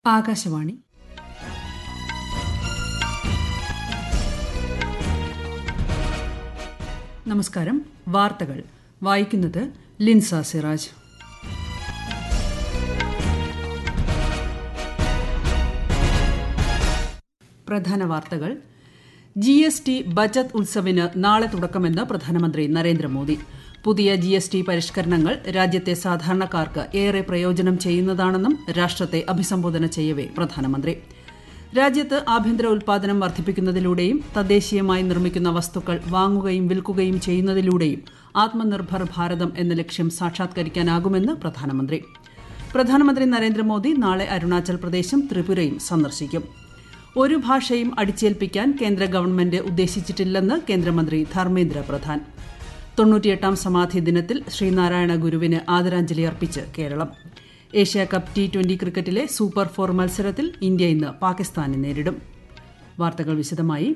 ആകാശവാണി നമസ്കാരം വാർത്തകൾ വായിക്കുന്നത് ലിൻസ സിറാജ് പ്രധാന വാർത്തകൾ ജി എസ് ടി ബചത് ഉത്സവിന് നാളെ തുടക്കമെന്ന് പ്രധാനമന്ത്രി നരേന്ദ്രമോദി പുതിയ ജി എസ് ടി പരിഷ്കരണങ്ങൾ രാജ്യത്തെ സാധാരണക്കാർക്ക് ഏറെ പ്രയോജനം ചെയ്യുന്നതാണെന്നും രാഷ്ട്രത്തെ അഭിസംബോധന ചെയ്യവേ പ്രധാനമന്ത്രി രാജ്യത്ത് ആഭ്യന്തര ഉൽപാദനം വർദ്ധിപ്പിക്കുന്നതിലൂടെയും തദ്ദേശീയമായി നിർമ്മിക്കുന്ന വസ്തുക്കൾ വാങ്ങുകയും വിൽക്കുകയും ചെയ്യുന്നതിലൂടെയും ആത്മനിർഭർ ഭാരതം എന്ന ലക്ഷ്യം സാക്ഷാത്കരിക്കാനാകുമെന്ന് പ്രധാനമന്ത്രി പ്രധാനമന്ത്രി നരേന്ദ്രമോദി നാളെ അരുണാചൽ പ്രദേശും ത്രിപുരയും സന്ദർശിക്കും ഒരു ഭാഷയും അടിച്ചേൽപ്പിക്കാൻ കേന്ദ്ര ഗവൺമെന്റ് ഉദ്ദേശിച്ചിട്ടില്ലെന്ന് കേന്ദ്രമന്ത്രി ധർമ്മേന്ദ്ര പ്രധാൻ തൊണ്ണൂറ്റിയെട്ടാം സമാധി ദിനത്തിൽ ശ്രീനാരായണ ഗുരുവിന് ആദരാഞ്ജലി അർപ്പിച്ച് Keralam Asia cup T twenty ക്രിക്കറ്റിലെ സൂപ്പർ ഫോർ മത്സരത്തിൽ ഇന്ത്യ ഇന്ന് പാകിസ്ഥാനെ നേരിടും വാർത്തകൾ വിശദമായി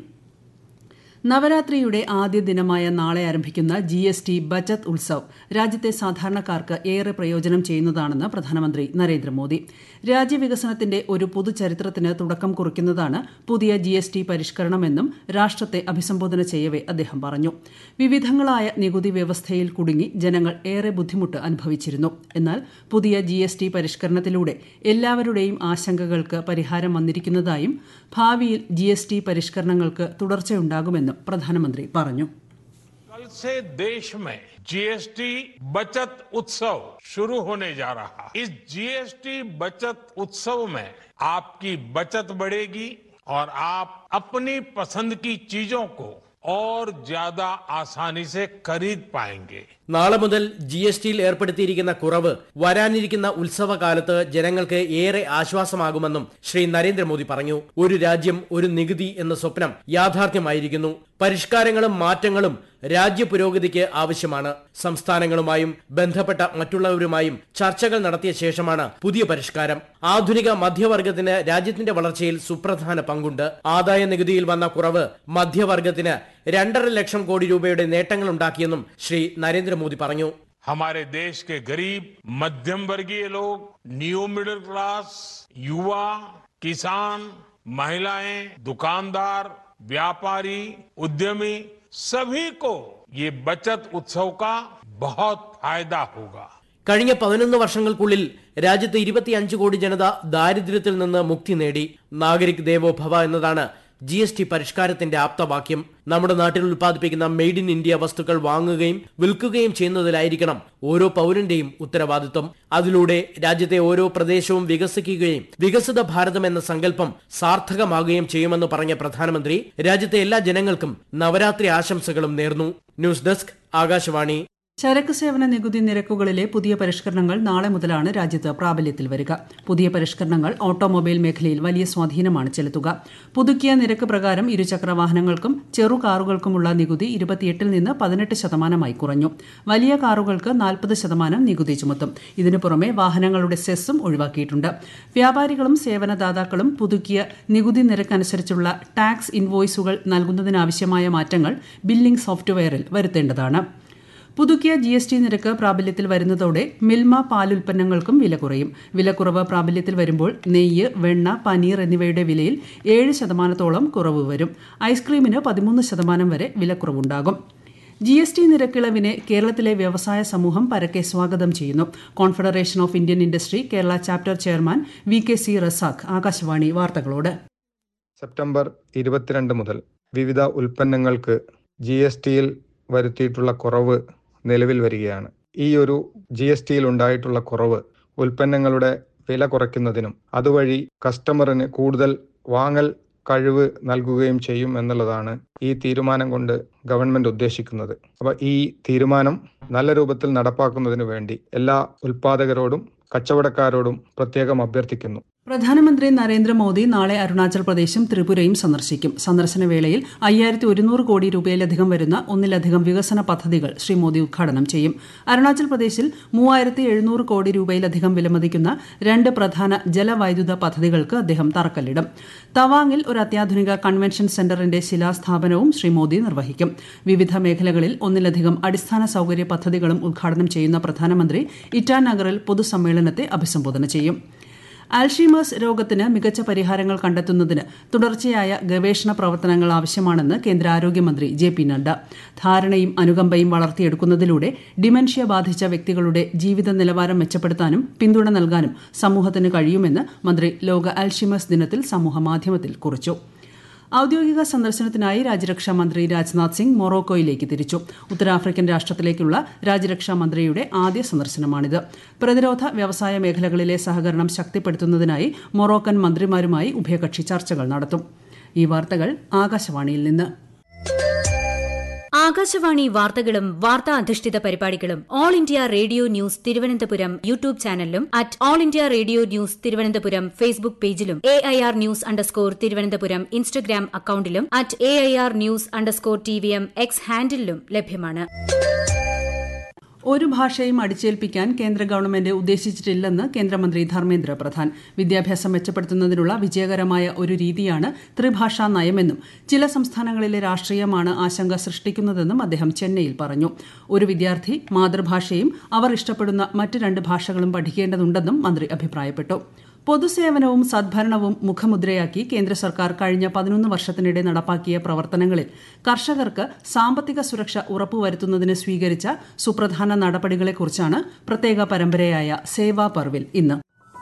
നവരാത്രിയുടെ ആദ്യ ദിനമായ നാളെ ആരംഭിക്കുന്ന G S T Bachat Utsav രാജ്യത്തെ സാധാരണക്കാർക്ക് ഏറെ പ്രയോജനം ചെയ്യുന്നതാണെന്ന് പ്രധാനമന്ത്രി നരേന്ദ്രമോദി രാജ്യവികസനത്തിന്റെ ഒരു പുതുചരിത്രത്തിന് തുടക്കം കുറിക്കുന്നതാണ് പുതിയ ജി എസ് ടി പരിഷ്കരണമെന്നും രാഷ്ട്രത്തെ അഭിസംബോധന ചെയ്യവേ അദ്ദേഹം പറഞ്ഞു വിവിധങ്ങളായ നികുതി വ്യവസ്ഥയിൽ കുടുങ്ങി ജനങ്ങൾ ഏറെ ബുദ്ധിമുട്ട് അനുഭവിച്ചിരുന്നു എന്നാൽ പുതിയ ജി എസ് ടി പരിഷ്കരണത്തിലൂടെ എല്ലാവരുടെയും ആശങ്കകൾക്ക് പരിഹാരം വന്നിരിക്കുന്നതായും ഭാവിയിൽ ജി എസ് ടി പരിഷ്കരണങ്ങൾക്ക് തുടർച്ചയുണ്ടാകുമെന്നും പ്രധാനമന്ത്രി പറഞ്ഞു कल से देश में जीएसटी बचत उत्सव शुरू होने जा रहा है इस जीएसटी बचत उत्सव में आपकी बचत बढ़ेगी और आप अपनी पसंद की चीजों को और ज्यादा आसानी से खरीद पाएंगे നാളെ മുതൽ ജി എസ് ടിയിൽ ഏർപ്പെടുത്തിയിരിക്കുന്ന കുറവ് വരാനിരിക്കുന്ന ഉത്സവകാലത്ത് ജനങ്ങൾക്ക് ഏറെ ആശ്വാസമാകുമെന്നും ശ്രീ നരേന്ദ്രമോദി പറഞ്ഞു ഒരു രാജ്യം ഒരു നികുതി എന്ന സ്വപ്നം യാഥാർത്ഥ്യമായിരിക്കുന്നു പരിഷ്കാരങ്ങളും മാറ്റങ്ങളും രാജ്യ പുരോഗതിക്ക് ആവശ്യമാണ് സംസ്ഥാനങ്ങളുമായും ബന്ധപ്പെട്ട മറ്റുള്ളവരുമായും ചർച്ചകൾ നടത്തിയ ശേഷമാണ് പുതിയ പരിഷ്കാരം ആധുനിക മധ്യവർഗത്തിന് രാജ്യത്തിന്റെ വളർച്ചയിൽ സുപ്രധാന പങ്കുണ്ട് ആദായ നികുതിയിൽ വന്ന കുറവ് മധ്യവർഗത്തിന് രണ്ടര ലക്ഷം കോടി രൂപയുടെ നേട്ടങ്ങളുണ്ടാക്കിയെന്നും ശ്രീ നരേന്ദ്രമോദി പറഞ്ഞു हमारे देश के गरीब मध्यम वर्गीय लोग न्यू मिडिल क्लास युवा किसान महिलाएं दुकानदार व्यापारी उद्यमी सभी को ये बचत उत्सव का बहुत फायदा होगा കഴിഞ്ഞ പതിനൊന്ന് വർഷങ്ങൾക്കുള്ളിൽ രാജ്യത്ത് ഇരുപത്തിയഞ്ച് കോടി ജനത ദാരിദ്ര്യത്തിൽ നിന്ന് മുക്തി നേടി നാഗരിക് ദേവോ ഭവ എന്നതാണ് ജി എസ് ടി പരിഷ്കാരത്തിന്റെ ആപ്തവാക്യം നമ്മുടെ നാട്ടിൽ ഉൽപ്പാദിപ്പിക്കുന്ന മെയ്ഡ് ഇൻ ഇന്ത്യ വസ്തുക്കൾ വാങ്ങുകയും വിൽക്കുകയും ചെയ്യുന്നതിലായിരിക്കണം ഓരോ പൗരന്റെയും ഉത്തരവാദിത്വം അതിലൂടെ രാജ്യത്തെ ഓരോ പ്രദേശവും വികസിക്കുകയും വികസിത ഭാരതം എന്ന സങ്കല്പം സാർത്ഥകമാകുകയും ചെയ്യുമെന്ന് പറഞ്ഞ പ്രധാനമന്ത്രി രാജ്യത്തെ എല്ലാ ജനങ്ങൾക്കും നവരാത്രി ആശംസകളും നേർന്നു ന്യൂസ് ഡെസ്ക് ആകാശവാണി ചരക്ക് സേവന നികുതി നിരക്കുകളിലെ പുതിയ പരിഷ്കരണങ്ങൾ നാളെ മുതലാണ് രാജ്യത്ത് പ്രാബല്യത്തിൽ വരിക പുതിയ പരിഷ്കരണങ്ങൾ ഓട്ടോമൊബൈൽ മേഖലയിൽ വലിയ സ്വാധീനമാണ് ചെലുത്തുക പുതുക്കിയ നിരക്ക് പ്രകാരം ഇരുചക്ര വാഹനങ്ങൾക്കും ചെറു കാറുകൾക്കുമുള്ള നികുതി ഇരുപത്തിയെട്ടിൽ നിന്ന് പതിനെട്ട് ശതമാനമായി കുറഞ്ഞു വലിയ കാറുകൾക്ക് നാൽപ്പത് ശതമാനം നികുതി ചുമത്തും ഇതിനു പുറമെ വാഹനങ്ങളുടെ സെസ്സും ഒഴിവാക്കിയിട്ടുണ്ട് വ്യാപാരികളും സേവനദാതാക്കളും പുതുക്കിയ നികുതി നിരക്കനുസരിച്ചുള്ള ടാക്സ് ഇൻവോയ്സുകൾ നൽകുന്നതിനാവശ്യമായ മാറ്റങ്ങൾ ബില്ലിംഗ് സോഫ്റ്റ്വെയറിൽ വരുത്തേണ്ടതാണ് പുതുക്കിയ ജി എസ് ടി നിരക്ക് പ്രാബല്യത്തിൽ വരുന്നതോടെ മിൽമ പാലുൽപ്പന്നങ്ങൾക്കും വില കുറയും വിലക്കുറവ് പ്രാബല്യത്തിൽ വരുമ്പോൾ നെയ്യ് വെണ്ണ പനീർ എന്നിവയുടെ വിലയിൽ ഏഴ് ശതമാനത്തോളം കുറവ് വരും ഐസ്ക്രീമിന് പതിമൂന്ന് ശതമാനം വരെ വിലക്കുറവുണ്ടാകും ജി എസ് ടി നിരക്കിളവിനെ കേരളത്തിലെ വ്യവസായ സമൂഹം പരക്കെ സ്വാഗതം ചെയ്യുന്നു confederation of Indian industry Kerala chapter chairman V K C Razak Akashvani വാർത്തകളോട് സെപ്റ്റംബർ ഇരുപത്തിരണ്ട് മുതൽ വിവിധ ഉൽപ്പന്നങ്ങൾക്ക് ജി എസ് ടിയിൽ വരുത്തിയിട്ടുള്ള കുറവ് നിലവിൽ വരികയാണ് ഈ ഒരു ജി എസ് ടിയിൽ ഉണ്ടായിട്ടുള്ള കുറവ് ഉൽപ്പന്നങ്ങളുടെ വില കുറയ്ക്കുന്നതിനും അതുവഴി കസ്റ്റമറിന് കൂടുതൽ വാങ്ങൽ കഴിവ് നൽകുകയും ചെയ്യും എന്നുള്ളതാണ് ഈ തീരുമാനം കൊണ്ട് ഗവൺമെന്റ് ഉദ്ദേശിക്കുന്നത് അപ്പൊ ഈ തീരുമാനം നല്ല രൂപത്തിൽ നടപ്പാക്കുന്നതിന് വേണ്ടി എല്ലാ ഉൽപാദകരോടും കച്ചവടക്കാരോടും പ്രത്യേകം അഭ്യർത്ഥിക്കുന്നു പ്രധാനമന്ത്രി നരേന്ദ്രമോദി നാളെ അരുണാചൽ പ്രദേശും ത്രിപുരയും സന്ദർശിക്കും സന്ദർശന വേളയിൽ അയ്യായിരത്തി ഒരുന്നൂറ് കോടി രൂപയിലധികം വരുന്ന ഒന്നിലധികം വികസന പദ്ധതികൾ ശ്രീ മോദി ഉദ്ഘാടനം ചെയ്യും അരുണാചൽ പ്രദേശിൽ മൂവായിരത്തി എഴുന്നൂറ് കോടി രൂപയിലധികം വിലമതിക്കുന്ന രണ്ട് പ്രധാന ജലവൈദ്യുത പദ്ധതികൾക്ക് അദ്ദേഹം തറക്കല്ലിടും തവാങ്ങിൽ ഒരു അത്യാധുനിക കൺവെൻഷൻ സെന്ററിന്റെ ശിലാസ്ഥാപനവും ശ്രീ മോദി നിർവഹിക്കും വിവിധ മേഖലകളിൽ ഒന്നിലധികം അടിസ്ഥാന സൌകര്യ പദ്ധതികളും ഉദ്ഘാടനം ചെയ്യുന്ന പ്രധാനമന്ത്രി ഇറ്റാനഗറിൽ പൊതുസമ്മേളനത്തെ അഭിസംബോധന ചെയ്യും ആൽഷീമേഴ്സ് രോഗത്തിന് മികച്ച പരിഹാരങ്ങൾ കണ്ടെത്തുന്നതിന് തുടർച്ചയായ ഗവേഷണ പ്രവർത്തനങ്ങൾ ആവശ്യമാണെന്ന് കേന്ദ്ര ആരോഗ്യമന്ത്രി ജെ പി നഡ്ഡ ധാരണയും അനുകമ്പയും വളർത്തിയെടുക്കുന്നതിലൂടെ ഡിമെൻഷ്യ ബാധിച്ച വ്യക്തികളുടെ ജീവിത നിലവാരം മെച്ചപ്പെടുത്താനും പിന്തുണ നൽകാനും സമൂഹത്തിന് കഴിയുമെന്ന് മന്ത്രി ലോക ആൽഷീമേഴ്സ് ദിനത്തിൽ സമൂഹമാധ്യമത്തിൽ കുറിച്ചു ഔദ്യോഗിക സന്ദർശനത്തിനായി രാജ്യരക്ഷാ മന്ത്രി രാജ്നാഥ് സിംഗ് മൊറോക്കോയിലേക്ക് തിരിച്ചു ഉത്തരാഫ്രിക്കൻ രാഷ്ട്രത്തിലേക്കുള്ള രാജ്യരക്ഷാ മന്ത്രിയുടെ ആദ്യ സന്ദർശനമാണിത് പ്രതിരോധ വ്യവസായ മേഖലകളിലെ സഹകരണം ശക്തിപ്പെടുത്തുന്നതിനായി മൊറോക്കൻ മന്ത്രിമാരുമായി ഉഭയകക്ഷി ചർച്ചകൾ നടത്തും ഈ വാർത്തകൾ ആകാശവാണിയിൽ നിന്ന് ആകാശവാണി വാർത്തകളും വാർത്താ അധിഷ്ഠിത പരിപാടികളും all India radio news Thiruvananthapuram YouTube ചാനലിലും at all India radio news Thiruvananthapuram Facebook പേജിലും A I R news underscore Thiruvananthapuram Instagram അക്കൌണ്ടിലും at A I R news underscore T V M X ഹാൻഡിലും ലഭ്യമാണ് ഒരു ഭാഷയും അടിച്ചേൽപ്പിക്കാൻ കേന്ദ്ര ഗവൺമെന്റ് ഉദ്ദേശിച്ചിട്ടില്ലെന്ന് കേന്ദ്രമന്ത്രി ധർമ്മേന്ദ്ര പ്രധാൻ വിദ്യാഭ്യാസം മെച്ചപ്പെടുത്തുന്നതിനുള്ള വിജയകരമായ ഒരു രീതിയാണ് ത്രിഭാഷാ നയമെന്നും ചില സംസ്ഥാനങ്ങളിലെ രാഷ്ട്രീയമാണ് ആശങ്ക സൃഷ്ടിക്കുന്നതെന്നും അദ്ദേഹം ചെന്നൈയിൽ പറഞ്ഞു ഒരു വിദ്യാർത്ഥി മാതൃഭാഷയും അവർ ഇഷ്ടപ്പെടുന്ന മറ്റ് രണ്ട് ഭാഷകളും പഠിക്കേണ്ടതുണ്ടെന്നും മന്ത്രി അഭിപ്രായപ്പെട്ടു പൊതുസേവനവും സദ്ഭരണവും മുഖമുദ്രയാക്കി കേന്ദ്ര സർക്കാർ കഴിഞ്ഞ പതിനൊന്ന് വർഷത്തിനിടെ നടപ്പാക്കിയ പ്രവർത്തനങ്ങളിൽ കർഷകർക്ക് സാമ്പത്തിക സുരക്ഷ ഉറപ്പുവരുത്തുന്നതിന് സ്വീകരിച്ച സുപ്രധാന നടപടികളെക്കുറിച്ചാണ് പ്രത്യേക പരമ്പരയായ സേവാ പർവിൽ ഇന്ന്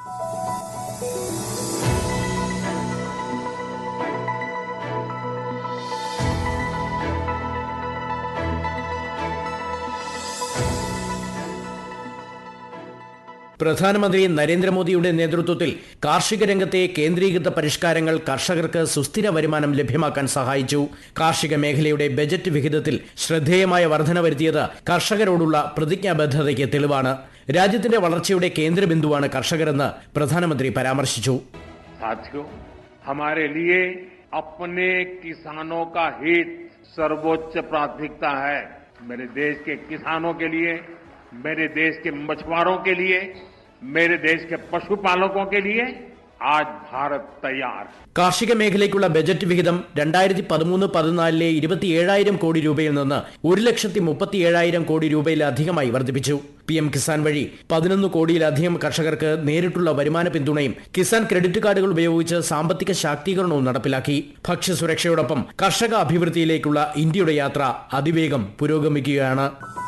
പ്രധാനമന്ത്രി നരേന്ദ്രമോദിയുടെ നേതൃത്വത്തിൽ കാർഷിക രംഗത്തെ കേന്ദ്രീകൃത പരിഷ്കാരങ്ങൾ കർഷകർക്ക് സുസ്ഥിര വരുമാനം ലഭ്യമാക്കാൻ സഹായിച്ചു കാർഷിക മേഖലയുടെ ബജറ്റ് വിഹിതത്തിൽ ശ്രദ്ധേയമായ വർധന വരുത്തിയത് കർഷകരോടുള്ള പ്രതിജ്ഞാബദ്ധതയ്ക്ക് തെളിവാണ് രാജ്യത്തിന്റെ വളർച്ചയുടെ കേന്ദ്രബിന്ദുവാണ് കർഷകരെന്ന് പ്രധാനമന്ത്രി പരാമർശിച്ചു साथियों हमारे लिए अपने किसानों का हित सर्वोच्च प्राथमिकता है मेरे देश के किसानों के लिए मेरे देश के मछुआरों के लिए मेरे देश के पशुपालकों के लिए आज भारत तैयार है കാർഷിക മേഖലയ്ക്കുള്ള ബജറ്റ് വിഹിതം രണ്ടായിരത്തി പതിമൂന്ന് പതിനാലിലെ ഇരുപത്തിയേഴായിരം കോടി രൂപയിൽ നിന്ന് ഒരു ലക്ഷത്തി മുപ്പത്തി ഏഴായിരം കോടി രൂപയിലധികമായി വർദ്ധിപ്പിച്ചു പി എം കിസാൻ വഴി പതിനൊന്ന് കോടിയിലധികം കർഷകർക്ക് നേരിട്ടുള്ള വരുമാന പിന്തുണയും കിസാൻ ക്രെഡിറ്റ് കാർഡുകൾ ഉപയോഗിച്ച് സാമ്പത്തിക ശാക്തീകരണവും നടപ്പിലാക്കി ഭക്ഷ്യസുരക്ഷയോടൊപ്പം കർഷക അഭിവൃദ്ധിയിലേക്കുള്ള ഇന്ത്യയുടെ യാത്ര അതിവേഗം പുരോഗമിക്കുകയാണ്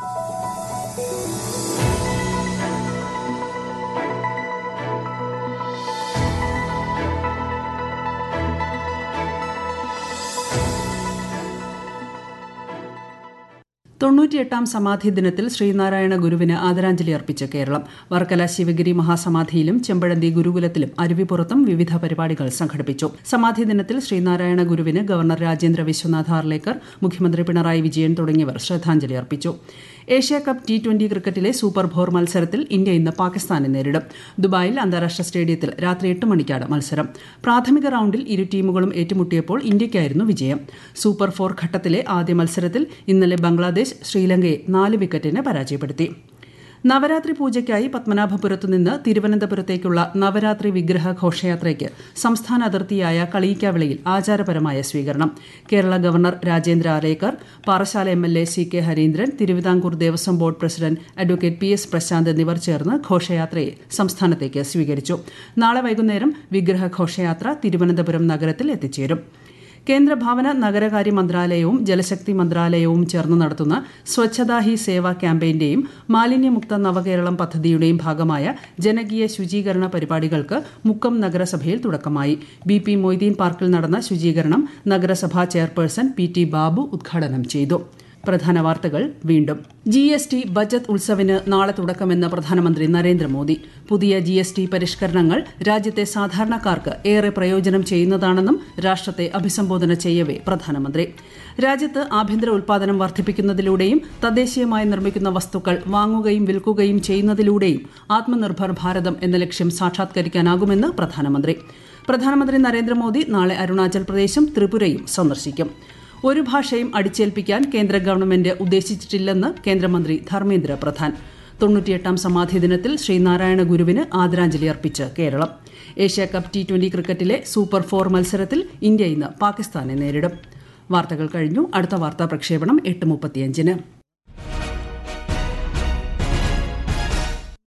തൊണ്ണൂറ്റിയെട്ടാം സമാധി ദിനത്തിൽ ശ്രീനാരായണ ഗുരുവിന് ആദരാഞ്ജലി അർപ്പിച്ച് കേരളം വർക്കല ശിവഗിരി മഹാസമാധിയിലും ചെമ്പഴന്തി ഗുരുകുലത്തിലും അരുവിപ്പുറത്തും വിവിധ പരിപാടികൾ സംഘടിപ്പിച്ചു സമാധി ദിനത്തിൽ ശ്രീനാരായണ ഗുരുവിന് ഗവർണർ രാജേന്ദ്ര വിശ്വനാഥ് ഹാർലേക്കർ മുഖ്യമന്ത്രി പിണറായി വിജയൻ തുടങ്ങിയവർ ശ്രദ്ധാഞ്ജലി അർപ്പിച്ചു ഏഷ്യ കപ്പ് ടി ട്വന്റി ക്രിക്കറ്റിലെ സൂപ്പർ ഫോർ മത്സരത്തിൽ ഇന്ത്യ ഇന്ന് പാകിസ്ഥാനെ നേരിടും ദുബായിൽ അന്താരാഷ്ട്ര സ്റ്റേഡിയത്തിൽ രാത്രി എട്ട് മണിക്കാണ് മത്സരം പ്രാഥമിക റൌണ്ടിൽ ഇരു ടീമുകളും ഏറ്റുമുട്ടിയപ്പോൾ ഇന്ത്യയ്ക്കായിരുന്നു വിജയം സൂപ്പർ ഫോർ ഘട്ടത്തിലെ ആദ്യ മത്സരത്തിൽ ഇന്നലെ ബംഗ്ലാദേശ് ശ്രീലങ്കയെ നാല് വിക്കറ്റിന് പരാജയപ്പെടുത്തി നവരാത്രി പൂജയ്ക്കായി പത്മനാഭപുരത്തു നിന്ന് തിരുവനന്തപുരത്തേക്കുള്ള നവരാത്രി വിഗ്രഹ ഘോഷയാത്രയ്ക്ക് സംസ്ഥാന അതിർത്തിയായ കളിയിക്കാവിളയിൽ ആചാരപരമായ സ്വീകരണം Kerala governor Rajendra Arlekar Parassala M L A C K Harindran Thiruvithamkoor Devaswom board president advocate P S Prashanth എന്നിവർ ചേർന്ന് ഘോഷയാത്രയെ സംസ്ഥാനത്തേക്ക് സ്വീകരിച്ചു നാളെ വൈകുന്നേരം വിഗ്രഹ ഘോഷയാത്ര തിരുവനന്തപുരം നഗരത്തിൽ എത്തിച്ചേരും കേന്ദ്ര ഭവന നഗരകാര്യ മന്ത്രാലയവും ജലശക്തി മന്ത്രാലയവും ചേർന്ന് നടത്തുന്ന സ്വച്ഛതാ ഹി സേവ ക്യാമ്പയിന്റെയും മാലിന്യമുക്ത നവകേരളം പദ്ധതിയുടെയും ഭാഗമായ ജനകീയ ശുചീകരണ പരിപാടികൾക്ക് മുക്കം നഗരസഭയിൽ തുടക്കമായി ബി പി മൊയ്തീൻ പാർക്കിൽ നടന്ന ശുചീകരണം നഗരസഭാ ചെയർപേഴ്സൺ പി ടി ബാബു ഉദ്ഘാടനം ചെയ്തു പ്രധാന വാർത്തകൾ വീണ്ടും ജി എസ് ടി ബജറ്റ് ഉത്സവിന് നാളെ തുടക്കമെന്ന് പ്രധാനമന്ത്രി നരേന്ദ്രമോദി പുതിയ ജി എസ് ടി പരിഷ്കരണങ്ങൾ രാജ്യത്തെ സാധാരണക്കാർക്ക് ഏറെ പ്രയോജനം ചെയ്യുന്നതാണെന്നും രാഷ്ട്രത്തെ അഭിസംബോധന ചെയ്യവേ പ്രധാനമന്ത്രി രാജ്യത്ത് ആഭ്യന്തര ഉൽപാദനം വർദ്ധിപ്പിക്കുന്നതിലൂടെയും തദ്ദേശീയമായി നിർമ്മിക്കുന്ന വസ്തുക്കൾ വാങ്ങുകയും വിൽക്കുകയും ചെയ്യുന്നതിലൂടെയും ആത്മനിർഭർ ഭാരതം എന്ന ലക്ഷ്യം സാക്ഷാത്കരിക്കാനാകുമെന്ന് പ്രധാനമന്ത്രി പ്രധാനമന്ത്രി നരേന്ദ്രമോദി നാളെ അരുണാചൽ പ്രദേശും ത്രിപുരയും സന്ദർശിക്കും ഒരു ഭാഷയും അടിച്ചേൽപ്പിക്കാൻ കേന്ദ്ര ഗവൺമെന്റ് ഉദ്ദേശിച്ചിട്ടില്ലെന്ന് കേന്ദ്രമന്ത്രി ധർമ്മേന്ദ്ര പ്രധാൻ തൊണ്ണൂറ്റിയെട്ടാം സമാധി ദിനത്തിൽ ശ്രീനാരായണ ഗുരുവിന് ആദരാഞ്ജലി അർപ്പിച്ച് Keralam Asia cup T twenty ക്രിക്കറ്റിലെ സൂപ്പർ ഫോർ മത്സരത്തിൽ ഇന്ത്യ ഇന്ന് പാകിസ്ഥാനെ നേരിടും വാർത്തകൾ കഴിഞ്ഞു അടുത്ത വാർത്താ പ്രക്ഷേപണം എട്ട് മുപ്പത്തിയഞ്ചിന്